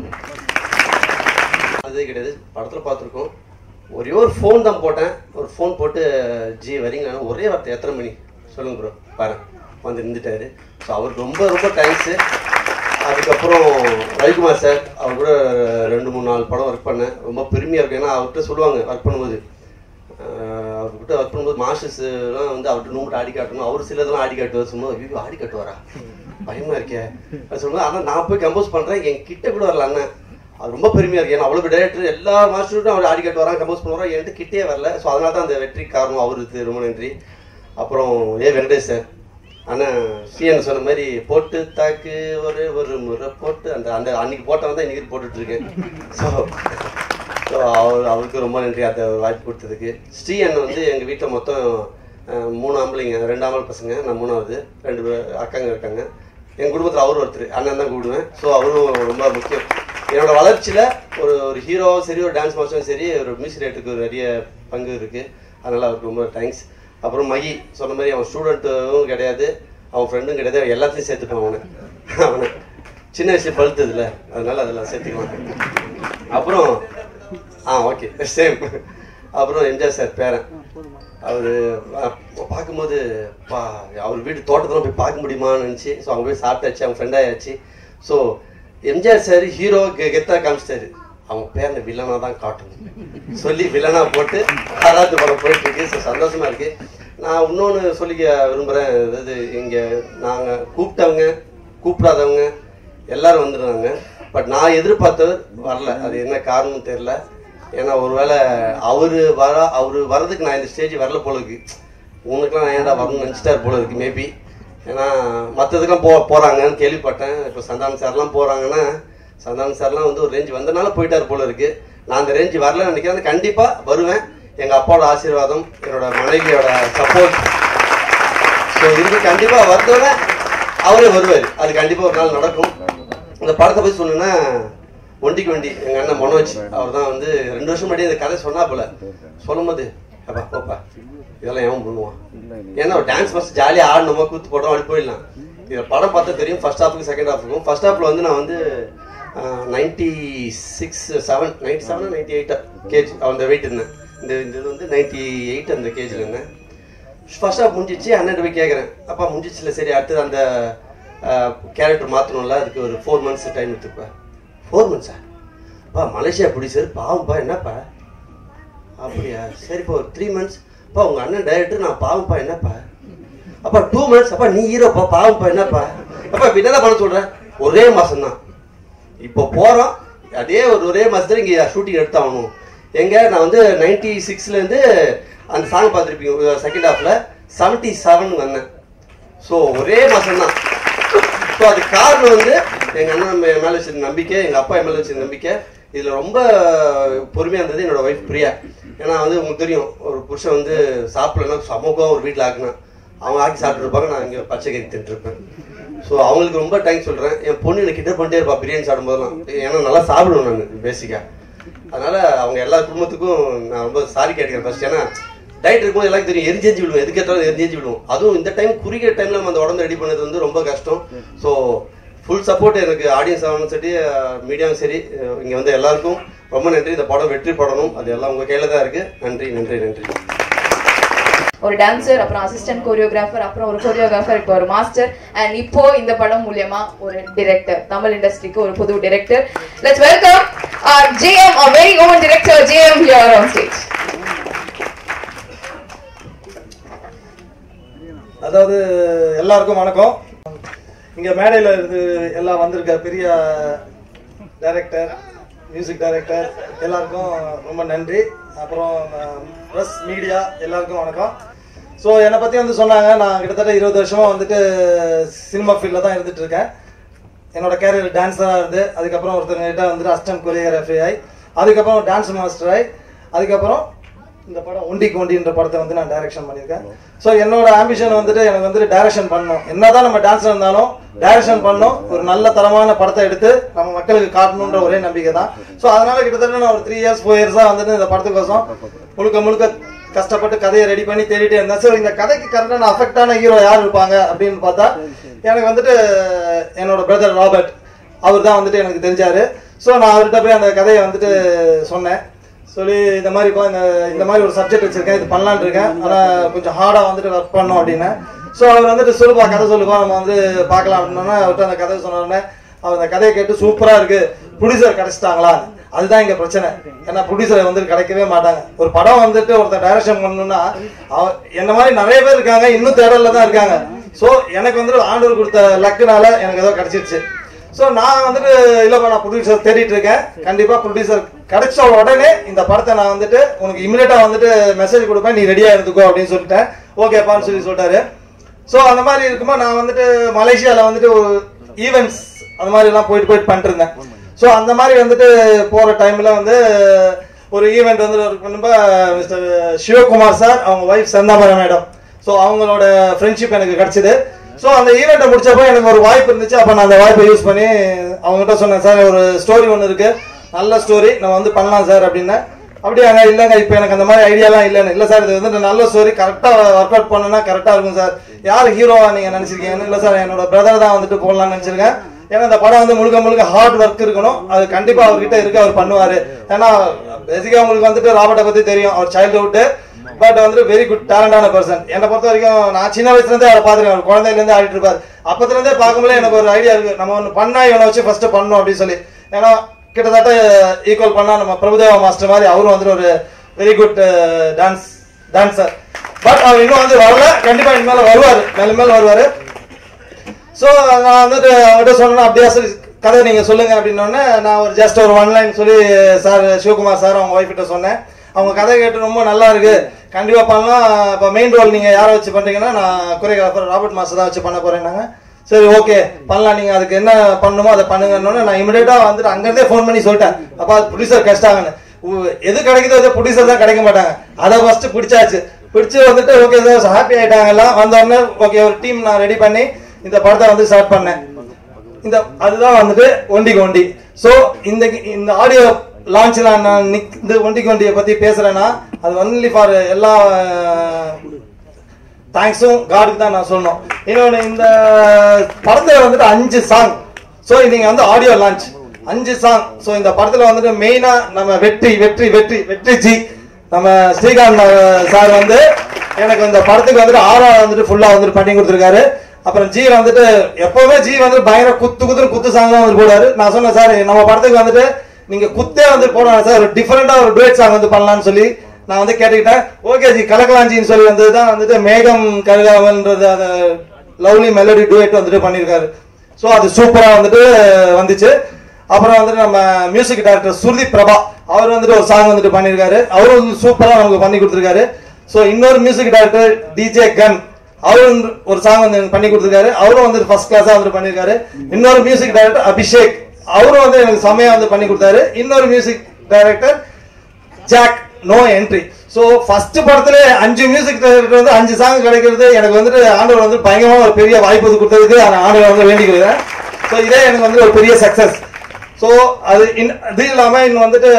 L: அதே கிடையாது படத்தில் பார்த்துருக்கோம் ஒரே ஒரு phone தான் போட்டேன் ஒரு phone போட்டு ஜி வரீங்களான்னு ஒரே வார்த்தை எத்தனை மணி சொல்லுங்க ப்ரோ பாரு வந்து நின்றுட்டாரு ஸோ அவருக்கு ரொம்ப ரொம்ப தேங்க்ஸு அதுக்கப்புறம் ரவிக்குமார் சார் அவர் கூட ரெண்டு மூணு நாலு படம் ஒர்க் பண்ணேன் ரொம்ப பெருமையாக இருக்கும் ஏன்னா அவர்கிட்ட சொல்லுவாங்க ஒர்க் பண்ணும்போது ஆஹ் அவர்கிட்ட ஒர்க் பண்ணும்போது மாஸ்டர்ஸ்லாம் வந்து அவர்கிட்ட நூறு ஆடி காட்டணும் அவர் சிலதெல்லாம் ஆடி காட்டுவார் சும்மா ஐயோ ஆடி காட்டுவாரா பயமா இருக்கே அது சொல்லுவாங்க ஆனால் நான் போய் கம்போஸ் பண்ணுறேன் என் கிட்ட கூட வரல அண்ணன் அது ரொம்ப பெருமையாக இருக்கு ஏன்னா அவ்வளோ டேரக்டர் எல்லா மாஸ்டர்கிட்டும் அவர் ஆடி காட்டு வரான் கம்போஸ் பண்ணுவாரா என்கிட்ட கிட்டே வரல ஸோ அதனால தான் அந்த வெற்றி காரணம் அவருக்கு ரொம்ப நன்றி அப்புறம் ஏ வெங்கடேஷ் சார் ஆனால் சிஎன் சொன்ன மாதிரி போட்டு தாக்கு ஒரு ஒரு முறை போட்டு அந்த அந்த அன்னைக்கு போட்டவன் தான் இன்னைக்கு போட்டுட்டு இருக்கேன் ஸோ ஸோ அவர் அவருக்கு ரொம்ப நன்றி அந்த வாய்ப்பு கொடுத்ததுக்கு ஸ்ரீ அண்ணன் வந்து எங்கள் வீட்டில் மொத்தம் அஹ், மூணு ஆம்பளைங்க ரெண்டு ஆம்பளை பசங்க நான் மூணாவது ரெண்டு பேர் அக்காங்க இருக்காங்க என் குடும்பத்தில் அவர் ஒருத்தர் அண்ணன் தான் கூப்பிடுவேன் ஸோ அவரும் ரொம்ப முக்கியம் என்னோட வளர்ச்சியில் ஒரு ஒரு ஹீரோவும் சரி ஒரு டான்ஸ் மாஸ்டரும் சரி ஒரு மியூசிக் ரேட்டுக்கு நிறைய பங்கு இருக்குது அதனால் அவருக்கு ரொம்ப தேங்க்ஸ் அப்புறம் மகி சொன்ன மாதிரி அவன் ஸ்டூடெண்ட்டும் கிடையாது அவன் ஃப்ரெண்டும் கிடையாது அவன் எல்லாத்தையும் சேர்த்துப்பான் அவனை அவனை சின்ன வயசுல பழுத்ததுல அதனால அதெல்லாம் சேர்த்துக்கலாம் அப்புறம் ஆ ஓகே சேம் அப்புறம் எம்ஜிஆர் சார் பேரன் அவர் பார்க்கும்போது பா அவர் வீட்டு தோட்டத்தில் போய் பார்க்க முடியுமான்னு நினச்சி ஸோ அவங்க போய் சாப்பிட்டாச்சு அவங்க ஃப்ரெண்ட் ஆயாச்சு ஸோ எம்ஜிஆர் சார் ஹீரோ கெத்தா காமிச்சிட்டாரு அவங்க பேரனை வில்லனா தான் காட்டணும் சொல்லி வில்லனா போட்டு ஆராய்ச்சி படம் போயிட்டு இருக்கு ஸோ சந்தோஷமா இருக்கு நான் இன்னொன்று சொல்லிக்க விரும்புகிறேன் அதாவது இங்கே நாங்கள் கூப்பிட்டவங்க கூப்பிடாதவங்க எல்லாரும் வந்துருந்தாங்க பட் நான் எதிர்பார்த்தவர் வரல அது என்ன காரணம் தெரியல ஏன்னா ஒருவேளை அவரு வர அவரு வர்றதுக்கு நான் இந்த ஸ்டேஜ் வரல போல இருக்கு உனக்குலாம் நான் ஏன்டா வரணும்னு நினச்சிட்டாரு போல இருக்கு மேபி ஏன்னா மற்றதுக்கெல்லாம் போ போகிறாங்கன்னு கேள்விப்பட்டேன் இப்போ சந்தானம் சார்லாம் போகிறாங்கன்னா சந்தானம் சார்லாம் வந்து ஒரு ரேஞ்ச் வந்தனால போயிட்டார் போல இருக்கு நான் அந்த ரேஞ்ச் வரலன்னு நினைக்கிறேன் கண்டிப்பாக வருவேன் எங்கள் அப்பாவோட ஆசீர்வாதம் என்னோட மனைவியோட சப்போர்ட் ஸோ இருக்கு கண்டிப்பாக வந்தோட அவரே வருவார் அது கண்டிப்பாக ஒரு நாள் நடக்கும் இந்த படத்தை பற்றி சொல்லணும்னா ஒண்டிக்கு வண்டி எங்கள் அண்ணன் மனோஜ் அவர் தான் வந்து ரெண்டு வருஷம் முன்னாடி இந்த கதை சொன்னா போல சொல்லும் போது அப்பா போப்பா இதெல்லாம் ஏன் பண்ணுவான் ஏன்னா ஒரு டான்ஸ் ஃபஸ்ட் ஜாலியாக ஆடணுமா கூத்து போட்டோம் அப்படி போயிடலாம் இதில் படம் பார்த்தா தெரியும் ஃபர்ஸ்ட் ஹாஃபுக்கு செகண்ட் ஹாஃபுக்கும் ஃபர்ஸ்ட் ஹாஃபில் வந்து நான் வந்து ninety six seven ninety seven ninety எயிட்டா கேஜி அந்த வெயிட் இருந்தேன் இந்த இந்த இது வந்து நைன்டி எயிட் அந்த கேஜில் இருந்தேன் ஃபர்ஸ்ட் ஹாஃப் முடிஞ்சிச்சு அண்ணன் போய் கேட்குறேன் அப்பா முடிஞ்சிச்சுல சரி அடுத்தது அந்த கேரக்டர் மாற்றணும்ல அதுக்கு ஒரு ஃபோர் மந்த்ஸ் டைம் எடுத்துப்பேன் ஃபோர் மந்த்ஸா அப்பா மலேசியா ப்ரொடியூசர் பாவம்ப்பா என்னப்பா அப்படியா சரிப்பா ஒரு த்ரீ மந்த்ஸ் அப்பா உங்கள் அண்ணன் டைரக்டர் நான் பாவம்ப்பா என்னப்பா அப்பா டூ மந்த்ஸ் அப்பா நீ ஹீரோப்பா பாவம்ப்பா என்னப்பா அப்பா இப்போ என்ன பண்ண சொல்கிறேன் ஒரே மாதம் தான் இப்போ போகிறோம் அதே ஒரு ஒரே மாதத்துல இங்கே ஷூட்டிங் எடுத்தாகணும் எங்க நான் வந்து நைன்டி சிக்ஸ்லேருந்து அந்த சாங் பார்த்துருப்பீங்க செகண்ட் ஹாஃபில் செவன்ட்டி செவன் வந்தேன் ஸோ ஒரே மாதம் தான் ஸோ அது காரணம் வந்து எங்கள் அண்ணன் மே- மேலே வச்சிருந்த நம்பிக்கை எங்கள் அப்பா என் மேலே வச்சிருந்த நம்பிக்கை இதில் ரொம்ப பொறுமையாக இருந்தது என்னோட ஒய்ஃப் பிரியா ஏன்னா வந்து உங்களுக்கு தெரியும் ஒரு புருஷன் வந்து சாப்பிடலன்னா சமூகம் ஒரு வீட்டில் ஆக்குனா அவங்க ஆக்கி சாப்பிட்டு இருப்பாங்க நான் இங்கே பச்சை கறி தின்ட்டு இருப்பேன் ஸோ அவங்களுக்கு ரொம்ப தேங்க்ஸ் சொல்கிறேன் என் பொண்ணு எனக்கு கிட்ட பண்ணிட்டே இருப்பா பிரியாணி சாப்பிடும்போதெல்லாம் ஏன்னா நல்லா சாப்பிடுவேன் நான் பேசிக்காக அதனால அவங்க எல்லா குடும்பத்துக்கும் நான் ரொம்ப சாரி கேட்டுக்கிறேன் ஃபர்ஸ்ட் ஏன்னா டயட் இருக்கும்போது எல்லாருக்கும் தெரியும் எரிஞ்சேஞ்சு விடுவோம் எதுக்கு கேட்டாலும் எரிஞ்சேஞ்சு விடுவோம் அதுவும் இந்த டைம் குறுகிய டைம்ல நம்ம அந்த உடம்பு ரெடி பண்ணது வந்து ரொம்ப கஷ்டம் ஸோ ஃபுல் சப்போர்ட் எனக்கு ஆடியன்ஸ் ஆகணும் சரி மீடியாவும் சரி அஹ் இங்க வந்து எல்லாருக்கும் ரொம்ப நன்றி இந்த படம் வெற்றி படணும் அது எல்லாம் உங்க கையில தான் இருக்கு நன்றி நன்றி நன்றி
B: ஒரு டான்சர் அப்புறம் அசிஸ்டன்ட் கோரியோகிராஃபர் அப்புறம் ஒரு கோரியோகிராஃபர் இப்போ ஒரு மாஸ்டர் அண்ட் இப்போ இந்த படம் மூலியமா ஒரு டிரெக்டர் தமிழ் இண்டஸ்ட்ரிக்கு ஒரு புது director let's welcome JM a very own director JM here on stage
M: அதாவது எல்லாருக்கும் வணக்கம் இங்க மேடையில இருந்து எல்லாம் வந்திருக்க பெரிய டைரக்டர் மியூசிக் டைரக்டர் எல்லாருக்கும் ரொம்ப நன்றி அப்புறம் ப்ரெஸ் மீடியா எல்லாருக்கும் வணக்கம் ஸோ என்னை பற்றி வந்து சொன்னாங்க நான் கிட்டத்தட்ட இருபது வருஷமா வந்துட்டு சினிமா ஃபீல்டில் தான் இருந்துட்டு இருக்கேன் என்னோட கேரியர் டான்ஸராக இருந்து அதுக்கப்புறம் ஒருத்தர்கிட்ட வந்துட்டு அசிஸ்டன்ட் கொரியோகிராஃபி ஆகி அதுக்கப்புறம் டான்ஸ் மாஸ்டர் ஆகி அதுக்கப்புறம் இந்த படம் ஒண்டிக்கு ஒண்டின்ற படத்தை வந்து நான் டைரக்ஷன் பண்ணியிருக்கேன் ஸோ என்னோட ஆம்பிஷன் வந்துட்டு எனக்கு வந்துட்டு டைரக்ஷன் பண்ணணும் என்னதான் நம்ம டான்ஸ் இருந்தாலும் டைரக்ஷன் பண்ணணும் ஒரு நல்ல தரமான படத்தை எடுத்து நம்ம மக்களுக்கு காட்டணுன்ற ஒரே நம்பிக்கை தான் ஸோ அதனால கிட்டத்தட்ட நான் ஒரு த்ரீ இயர்ஸ் ஃபோர் இயர்ஸாக வந்துட்டு இந்த படத்துக்கோசம் முழுக்க முழுக்க கஷ்டப்பட்டு கதையை ரெடி பண்ணி தேடிட்டே இருந்தேன் ஸோ இந்த கதைக்கு கரெக்டான அஃபெக்டான ஹீரோ யார் இருப்பாங்க அப்படின்னு பார்த்தா எனக்கு வந்துட்டு என்னோட பிரதர் ராபர்ட் அவர் தான் வந்துட்டு எனக்கு தெரிஞ்சாரு ஸோ நான் அவர்கிட்ட போய் அந்த கதையை வந்துட்டு சொன்னேன் சொல்லி இந்த மாதிரி இப்போ இந்த இந்த மாதிரி ஒரு சப்ஜெக்ட் வச்சிருக்கேன் இது பண்ணலான்னு இருக்கேன் ஆனால் கொஞ்சம் ஹார்டாக வந்துட்டு ஒர்க் பண்ணோம் அப்படின்னு ஸோ அவர் வந்துட்டு சொல்லுப்பா கதை சொல்லுப்பா நம்ம வந்து பார்க்கலாம் அப்படின்னா அவர்கிட்ட அந்த கதை சொன்ன உடனே அவர் அந்த கதையை கேட்டு சூப்பராக இருக்கு ப்ரொடியூசர் கிடைச்சிட்டாங்களா அதுதான் இங்க பிரச்சனை ஏன்னா ப்ரொடியூசர் வந்து கிடைக்கவே மாட்டாங்க ஒரு படம் வந்துட்டு ஒருத்தர் டைரக்ஷன் பண்ணணும்னா அவ- என்ன மாதிரி நிறைய பேர் இருக்காங்க இன்னும் தேடல்ல தான் இருக்காங்க ஸோ எனக்கு வந்துட்டு ஆண்டவர் கொடுத்த லக்குனால எனக்கு ஏதோ கிடைச்சிருச்சு ஸோ நான் வந்துட்டு இல்லைப்பா நான் ப்ரொடியூசர் தேடிட்டு இருக்கேன் கண்டிப்பா ப்ரொடியூசர் கிடைச்ச உடனே இந்த படத்தை நான் வந்துட்டு உனக்கு இமிடியட்டா வந்துட்டு மெசேஜ் கொடுப்பேன் நீ ரெடியா இருந்துக்கோ அப்படின்னு சொல்லிட்டேன் ஓகேப்பான்னு சொல்லி சொல்லிட்டாரு ஸோ அந்த மாதிரி இருக்கும்போது நான் வந்துட்டு மலேசியாவில் வந்துட்டு ஒரு ஈவெண்ட்ஸ் அந்த மாதிரி எல்லாம் போயிட்டு போயிட்டு பண்ணிட்டு இருந்தேன் ஸோ அந்த மாதிரி வந்துட்டு போகிற டைமில் வந்து ஒரு ஈவெண்ட் வந்து ஒரு பண்ணும்போது மிஸ்டர் சிவகுமார் சார் அவங்க ஒய்ஃப் செந்தாமரம் மேடம் ஸோ அவங்களோட ஃப்ரெண்ட்ஷிப் எனக்கு கிடைச்சிது ஸோ அந்த ஈவெண்ட்டை முடிச்சப்போ எனக்கு ஒரு வாய்ப்பு இருந்துச்சு அப்போ நான் அந்த வாய்ப்பை யூஸ் பண்ணி அவங்ககிட்ட சொன்னேன் சார் ஒரு ஸ்டோரி ஒன்று இருக்கு நல்ல ஸ்டோரி நம்ம வந்து பண்ணலாம் சார் அப்படின்னேன் அப்படியாங்க இல்லைங்க இப்போ எனக்கு அந்த மாதிரி ஐடியாலாம் இல்லைன்னு இல்லை சார் இது வந்து நல்ல ஸ்டோரி கரெக்டாக ஒர்க் அவுட் பண்ணனா கரெக்டாக இருக்கும் சார் யார் ஹீரோவா நீங்கள் நினச்சிருக்கீங்கன்னு இல்லை சார் என்னோட பிரதர் தான் வந்துட்டு போடலாம்னு நினச்சிருக்கேன் ஏன்னா இந்த படம் வந்து முழுக்க முழுக்க ஹார்ட் ஒர்க் இருக்கணும் அது கண்டிப்பாக அவர்கிட்ட இருக்கு அவர் பண்ணுவார் ஏன்னா பேசிக்காக உங்களுக்கு வந்துட்டு ராபர்ட்டை பற்றி தெரியும் அவர் சைல்டுஹுட்டு பட் வந்து வெரி குட் டேலண்டான பர்சன் என்னை பொறுத்த வரைக்கும் நான் சின்ன வயசுல இருந்தே அவரை பார்த்துருக்கேன் அவர் குழந்தையில இருந்தே ஆடிட்டு இருப்பார் அப்பத்துல இருந்தே பார்க்கும்போது எனக்கு ஒரு ஐடியா இருக்கு நம்ம ஒன்று பண்ணா இவனை வச்சு ஃபர்ஸ்ட் பண்ணணும் அப்படின்னு சொல்லி ஏன்னா கிட்டத்தட்ட ஈக்குவல் பண்ணா நம்ம பிரபுதேவா மாஸ்டர் மாதிரி அவரும் வந்துட்டு ஒரு very good dance dancer but அவர் இன்னும் வந்து வரல கண்டிப்பா இனிமேல் வருவார் மேலும் மேலும் வருவார் ஸோ நான் வந்துட்டு அவர்கிட்ட சொன்னேன் அப்படியே சரி கதை நீங்கள் சொல்லுங்க அப்படின்னோடனே நான் ஒரு ஜஸ்ட் ஒரு ஒன் லைன் சொல்லி சார் சிவகுமார் சார் அவங்க ஒய்ஃப் கிட்ட சொன்னேன் அவங்க கதை கேட்டு ரொம்ப நல்லா இருக்கு கண்டிப்பாக பண்ணலாம் இப்போ மெயின் ரோல் நீங்கள் யாரை வச்சு பண்ணுறீங்கன்னா நான் கொரியோகிராஃபர் ராபர்ட் மாஸ்டர் தான் வச்சு பண்ண போறேன்னாங்க சரி ஓகே பண்ணலாம் நீங்கள் அதுக்கு என்ன பண்ணணுமோ அதை பண்ணுங்கன்னு நான் இமிடியேட்டாக வந்துட்டு அங்கேருந்தே ஃபோன் பண்ணி சொல்லிட்டேன் அப்போ ப்ரொடியூசர் கஷ்டாங்கன்னு உ- எது கிடைக்குதோ அது ப்ரொடியூசர் தான் கிடைக்க மாட்டாங்க அதை ஃபர்ஸ்ட் பிடிச்சாச்சு பிடிச்சு வந்துட்டு ஓகே சார் ஹாப்பி ஆயிட்டாங்க எல்லாம் வந்தோடனே ஓகே ஒரு டீம் நான் ரெடி பண்ணி இந்த படத்தை வந்து ஸ்டார்ட் பண்ணேன் இந்த அதுதான் வந்துட்டு ஒண்டிக்கு ஒண்டி ஸோ இந்த இந்த ஆடியோ லான்ச்சில் நான் நிக் இந்த ஒண்டிக்கு ஒண்டியை பற்றி பேசுகிறேன்னா அது ஒன்லி ஃபார் எல்லா தேங்க்ஸும் காடுக்கு தான் நான் சொல்லணும் இன்னொன்று இந்த படத்தில் வந்துட்டு அஞ்சு சாங் ஸோ நீங்க வந்து ஆடியோ லான்ச் அஞ்சு சாங் ஸோ இந்த படத்தில் வந்துட்டு மெயினாக நம்ம வெற்றி வெற்றி வெற்றி வெற்றி ஜி நம்ம ஸ்ரீகாந்த் சார் வந்து எனக்கு இந்த படத்துக்கு வந்துட்டு ஆறா வந்துட்டு ஃபுல்லாக வந்துட்டு பண்ணி கொடுத்துருக்காரு அப்புறம் ஜி வந்துட்டு எப்பவுமே ஜி வந்து பயங்கர குத்து குத்து குத்து சாங் தான் வந்து போடுவாரு நான் சொன்னேன் சார் நம்ம படத்துக்கு வந்துட்டு நீங்க குத்தே வந்து போடலாம் சார் ஒரு டிஃபரெண்டா ஒரு டுவேட் சாங் வந்து பண்ணலாம்னு சொல்லி நான் வந்து கேட்டுக்கிட்டேன் ஓகே ஜி கலக்கலாஞ்சின்னு சொல்லி வந்தது தான் வந்துட்டு மேகம் கருகாவல்ன்றது அந்த லவ்லி மெலடி டுவேட் வந்துட்டு பண்ணியிருக்காரு ஸோ அது சூப்பராக வந்துட்டு வந்துச்சு அப்புறம் வந்துட்டு நம்ம மியூசிக் டைரக்டர் சுருதி பிரபா அவர் வந்துட்டு ஒரு சாங் வந்துட்டு பண்ணியிருக்காரு அவரும் வந்து சூப்பராக நமக்கு பண்ணி கொடுத்துருக்காரு ஸோ இன்னொரு மியூசிக் டைரக்டர் டிஜே கன் அவரும் வந்து ஒரு சாங் வந்து எனக்கு பண்ணி கொடுத்துருக்காரு அவரும் வந்து ஃபர்ஸ்ட் கிளாஸாக வந்துட்டு பண்ணியிருக்காரு இன்னொரு மியூசிக் டைரக்டர் அபிஷேக் அவரும் வந்து எனக்கு செம்மையா வந்து பண்ணி கொடுத்தாரு இன்னொரு music director Jack no entry so first படத்துல அஞ்சு மியூசிக் டைரக்டர் வந்து அஞ்சு சாங் கிடைக்கிறது எனக்கு வந்துட்டு ஆண்டவர் வந்து பயங்கரமா ஒரு பெரிய வாய்ப்பு வந்து கொடுத்ததுக்கு அந்த ஆண்டவர் வந்து வேண்டிக்கிறேன் ஸோ இதே எனக்கு வந்து ஒரு பெரிய சக்சஸ் ஸோ அது இன் இது இல்லாமல் இன்னும் வந்துட்டு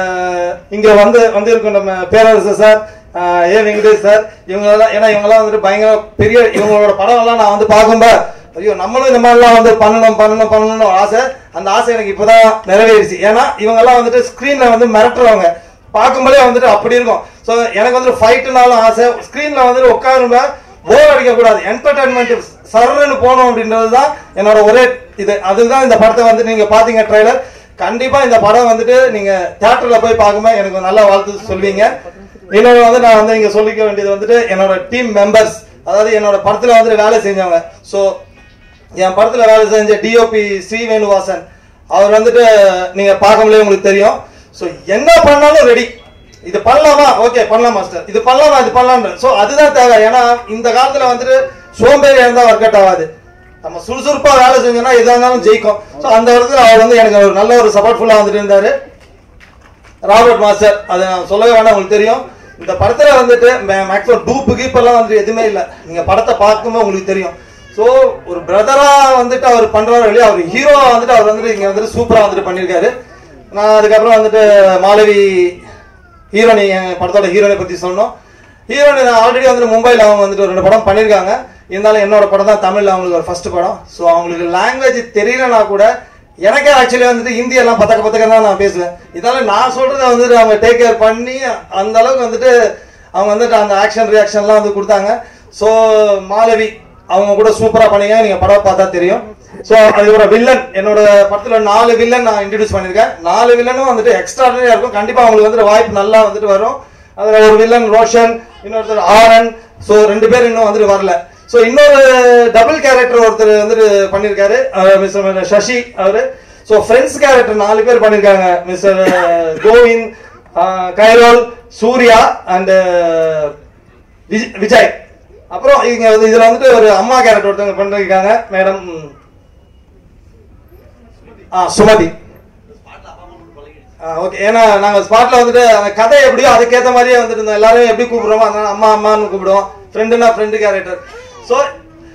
M: இங்கே வந்து வந்து இருக்கும் நம்ம பேரரசர் சார் ஏ வெங்கடேஷ் சார் இவங்களெல்லாம் ஏன்னா இவங்கெல்லாம் வந்துட்டு பயங்கர பெரிய இவங்களோட படம் எல்லாம் நான் வந்து பார்க்கும்போது ஐயோ நம்மளும் இந்த மாதிரிலாம் வந்து பண்ணணும் பண்ணணும் பண்ணணும்னு ஒரு ஆசை அந்த ஆசை எனக்கு இப்போதான் நிறைவேறிச்சு ஏன்னா இவங்கெல்லாம் வந்துட்டு ஸ்க்ரீனில் வந்து மிரட்டுறவங்க பார்க்கும்போதே வந்துட்டு அப்படி இருக்கும் ஸோ எனக்கு வந்துட்டு ஃபைட்டுனாலும் ஆசை ஸ்க்ரீனில் வந்துட்டு உட்காரும்ப போர் அடிக்க கூடாது என்டர்டைன்மெண்ட் சர்ன்னு போகணும் அப்படின்றது தான் என்னோட ஒரே இது அதுதான் இந்த படத்தை வந்து நீங்க பாத்தீங்க ட்ரைலர் கண்டிப்பா இந்த படம் வந்துட்டு நீங்க தியேட்டர்ல போய் பார்க்கும்போது எனக்கு நல்ல வாழ்த்து சொல்வீங்க இன்னொன்று வந்து நான் வந்து இங்க சொல்லிக்க வேண்டியது வந்துட்டு என்னோட டீம் மெம்பர்ஸ் அதாவது என்னோட படத்துல வந்துட்டு வேலை செஞ்சவங்க ஸோ என் படத்துல வேலை செஞ்ச டிஓபி ஸ்ரீ வேணுவாசன் அவர் வந்துட்டு நீங்க பார்க்கும்போதே உங்களுக்கு தெரியும் ஸோ என்ன பண்ணாலும் ரெடி இது பண்ணலாமா ஓகே பண்ணலாம் மாஸ்டர் இது பண்ணலாமா இது பண்ணலாம் ஸோ அதுதான் தேவை ஏன்னா இந்த காலத்துல வந்துட்டு சோம்பேறி இருந்தா ஒர்க் அவுட் ஆகாது நம்ம சுறுசுறுப்பா வேலை செஞ்சோம்னா எதா இருந்தாலும் ஜெயிக்கும் ஸோ அந்த இடத்துல அவர் வந்து எனக்கு ஒரு நல்ல ஒரு சப்போர்ட்ஃபுல்லா வந்துட்டு இருந்தாரு ராபர்ட் மாஸ்டர் அது நான் சொல்லவே வேணாம் உங்களுக்கு தெரியும் இந்த படத்துல வந்துட்டு மேக்ஸிமம் டூப்பு கீப்பெல்லாம் வந்துட்டு எதுவுமே இல்லை நீங்க படத்தை பார்க்கும்போது உங்களுக்கு தெரியும் ஸோ ஒரு பிரதரா வந்துட்டு அவர் பண்றாரு இல்லையா அவர் ஹீரோவா வந்துட்டு அவர் வந்துட்டு இங்க வந்துட்டு சூப்பரா வந்துட்டு பண்ணியிருக்காரு நான் அதுக்கப்புறம் வந்துட்டு மாலவி ஹீரோனி என் படத்தோட ஹீரோனை பத்தி சொல்லணும் ஹீரோனி நான் ஆல்ரெடி வந்துட்டு மும்பையில் அவங்க வந்துட்டு ஒரு ரெண்டு படம் பண்ணியிருக்காங்க இருந்தாலும் என்னோட படம் தான் தமிழ்ல அவங்களுக்கு ஒரு ஃபர்ஸ்ட் படம் ஸோ அவங்களுக்கு லாங்குவேஜ் தெரியலனா கூட எனக்கே ஆக்சுவலி வந்துட்டு ஹிந்தி எல்லாம் பத்தக்க பத்தக்க தான் நான் பேசுவேன் இதனால நான் சொல்றத வந்துட்டு அவங்க டேக் கேர் பண்ணி அந்த அளவுக்கு வந்துட்டு அவங்க வந்துட்டு அந்த ஆக்ஷன் ரியாக்ஷன்லாம் வந்து கொடுத்தாங்க ஸோ மாலவி அவங்க கூட சூப்பரா பண்ணீங்க நீங்க படம் பார்த்தா தெரியும் ஸோ அதுக்கப்புறம் வில்லன் என்னோட படத்துல நாலு வில்லன் நான் இன்ட்ரடியூஸ் பண்ணியிருக்கேன் நாலு வில்லனும் வந்துட்டு எக்ஸ்ட்ராடனரியா இருக்கும் கண்டிப்பா அவங்களுக்கு வந்துட்டு வாய்ப்பு நல்லா வந்துட்டு வரும் அதுல ஒரு வில்லன் ரோஷன் இன்னொருத்தர் ஆரன் ஸோ ரெண்டு பேர் இன்னும் வந்துட்டு வரல ஸோ இன்னொரு டபுள் கேரக்டர் ஒருத்தர் வந்துட்டு பண்ணியிருக்காரு மிஸ்டர் சசி அவரு ஸோ ஃப்ரெண்ட்ஸ் கேரக்டர் நாலு பேர் பண்ணியிருக்காங்க மிஸ்டர் கோவிந்த் ஆஹ், கைரோல் சூர்யா அண்ட் விஜய் அப்புறம் இங்க வந்து இதுல வந்துட்டு ஒரு அம்மா கேரக்டர் ஒருத்தவங்க பண்ணிருக்காங்க மேடம் ஆ சுமதி ஓகே ஏன்னா நாங்க ஸ்பாட்ல வந்துட்டு அந்த கதை எப்படியோ அதுக்கேத்த மாதிரியே வந்துட்டு இருந்தோம் எல்லாரும் எப்படி கூப்பிடுறோமோ அதனால அம்மா அம்மான்னு கூப்பிடுவோம் ஃப்ரெண்டுனா friend character so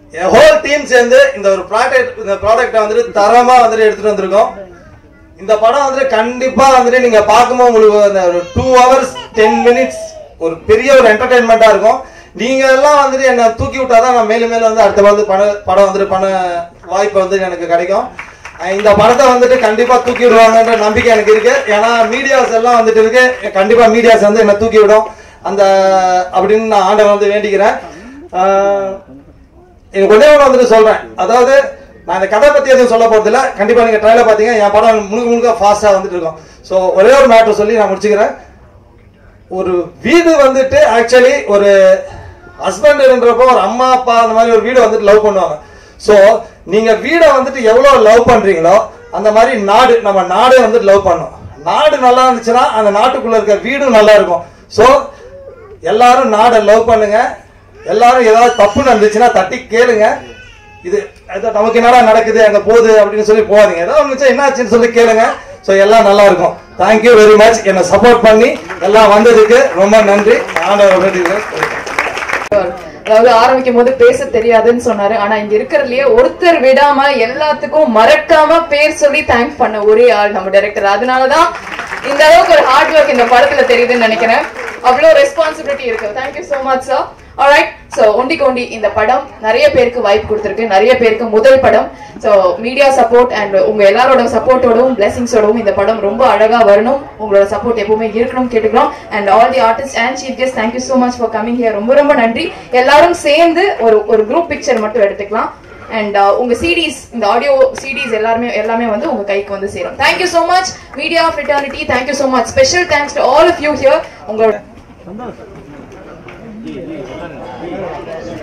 M: whole team சேர்ந்து இந்த ஒரு ப்ராடக்ட் இந்த ப்ராடக்ட்டை வந்துட்டு தரமா வந்துட்டு எடுத்துட்டு வந்திருக்கோம் இந்த படம் வந்துட்டு கண்டிப்பா வந்துட்டு நீங்க பார்க்கும்போது உங்களுக்கு அந்த ஒரு டூ ஹவர்ஸ் டென் மினிட்ஸ் ஒரு பெரிய ஒரு என்டர்டைன்மெண்டா இருக்கும் நீங்க எல்லாம் வந்துட்டு என்ன தூக்கி விட்டாதான் நான் மேலும் மேலும் வந்து அடுத்த வந்து பட படம் வந்துட்டு பண்ண வாய்ப்பு வந்து எனக்கு கிடைக்கும் அஹ் இந்த படத்தை வந்துட்டு கண்டிப்பா தூக்கி விடுவாங்கன்ற நம்பிக்கை எனக்கு இருக்கு ஏன்னா மீடியாஸ் எல்லாம் வந்துட்டு இருக்கு கண்டிப்பா மீடியாஸ் வந்து என்ன தூக்கி விடும் அந்த அப்படின்னு நான் ஆண்டவன் வந்து வேண்டிக்கிறேன் ஆஹ் எனக்கு ஒன்னே ஒன்று வந்துட்டு சொல்றேன் அதாவது நான் இந்த கதை பத்தி எதுவும் சொல்ல போறது இல்ல கண்டிப்பா நீங்க ட்ரைலர் பாத்தீங்க என் படம் முழுக்க முழுக்க ஃபாஸ்டா வந்துட்டு இருக்கும் ஸோ ஒரே ஒரு மேட்டர் சொல்லி நான் முடிச்சுக்கிறேன் ஒரு வீடு வந்துட்டு ஆக்சுவலி ஒரு ஹஸ்பண்ட்ன்றப்போ ஒரு அம்மா அப்பா அந்த மாதிரி ஒரு வீடு வந்துட்டு லவ் பண்ணுவாங்க ஸோ நீங்க வீடை வந்துட்டு எவ்வளவு லவ் பண்றீங்களோ அந்த மாதிரி நாடு நம்ம நாடே வந்துட்டு லவ் பண்ணும் நாடு நல்லா இருந்துச்சுன்னா அந்த நாட்டுக்குள்ள இருக்க வீடும் நல்லா இருக்கும் ஸோ எல்லாரும் நாடை லவ் பண்ணுங்க எல்லாரும் ஏதாவது தப்பு நடந்துச்சுன்னா தட்டி கேளுங்க இது அது நமக்கு என்னடா நடக்குது அங்க போகுது அப்படின்னு சொல்லி போகாதீங்க ஏதாவது ஒன்று என்னாச்சுன்னு சொல்லி கேளுங்க ஸோ எல்லாம் நல்லா இருக்கும் தேங்க்யூ வெரி மச் என்னை சப்போர்ட் பண்ணி எல்லாம் வந்ததுக்கு ரொம்ப நன்றி ஆண்டவர் வேண்டிக்கிறேன்
B: அதாவது ஆரம்பிக்கும் போது பேச தெரியாதுன்னு சொன்னாரு ஆனா இங்க இருக்கிறதுலயே ஒருத்தர் விடாம எல்லாத்துக்கும் மறக்காம பேர் சொல்லி தேங்க் பண்ண ஒரே ஆள் நம்ம டைரக்டர் அதனாலதான் இந்த அளவுக்கு ஒரு ஹார்ட் ஒர்க் இந்த படத்துல தெரியுதுன்னு நினைக்கிறேன் அவ்வளவு ரெஸ்பான்சிபிலிட்டி இருக்கு thank you so much sir alright so ஒண்டி கொண்டி இந்த படம் நிறைய பேருக்கு வாய்ப்பு கொடுத்திருக்கு நிறைய பேருக்கு முதல் படம் சோ மீடியா சப்போர்ட் அண்ட் உங்க எல்லாரோட சப்போர்ட்டோடவும் பிளெஸிங்ஸோடவும் இந்த படம் ரொம்ப அழகா வரணும் உங்களோட சப்போர்ட் எப்பவுமே இருக்கணும் கேட்டுக்கிறோம் and all the artist and chief guest thank you so much for coming here ரொம்ப ரொம்ப நன்றி எல்லாரும் சேர்ந்து ஒரு ஒரு குரூப் பிக்சர் மட்டும் எடுத்துக்கலாம் அண்ட் உங்க சிடிஸ் இந்த ஆடியோ சிடிஸ் எல்லாருமே எல்லாமே வந்து உங்க கைக்கு வந்து சேரும் thank you so much media fraternity thank you so much special thanks to all of you here உங்களோட